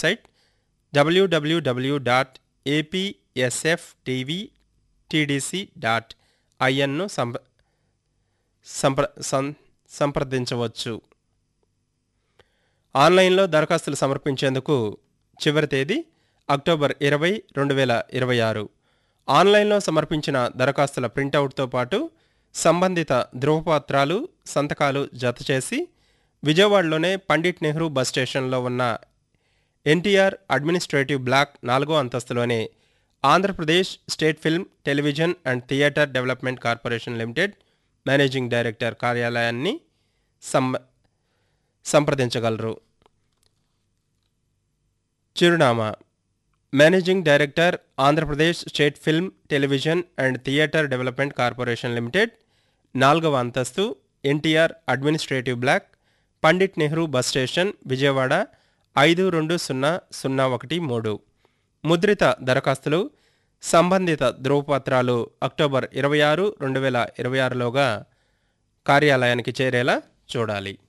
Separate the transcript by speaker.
Speaker 1: website WWW dot APSF TV TDC dot ఐఎన్ను సంప్ర సంప్ర సం- సంప్రదించవచ్చు ఆన్లైన్లో దరఖాస్తులు సమర్పించేందుకు చివరి తేదీ అక్టోబర్ ఇరవై రెండు వేల ఇరవై ఆరు ఆన్లైన్లో సమర్పించిన దరఖాస్తుల ప్రింటౌట్తో పాటు సంబంధిత ధృవపత్రాలు సంతకాలు జతచేసి విజయవాడలోనే పండిట్ నెహ్రూ బస్ స్టేషన్లో ఉన్న ఎన్టీఆర్ అడ్మినిస్ట్రేటివ్ బ్లాక్ నాలుగో అంతస్తులోనే Andhra Pradesh state film television and theatre development corporation limited managing director కార్యాలయాన్ని సం సంప్రదించగలరు చిరునామా managing director Andhra Pradesh state film television and theatre development corporation limited నాలుగవ అంతస్తు NTR administrative block Pandit Nehru bus station Vijayawada ఐదు రెండు సున్నా సున్నా ఒకటి మూడు ముద్రిత దరఖాస్తులు సంబంధిత ధృవపత్రాలు అక్టోబర్ ఇరవై ఆరు రెండు వేల ఇరవై ఆరులోగా కార్యాలయానికి చేరేలా చూడాలి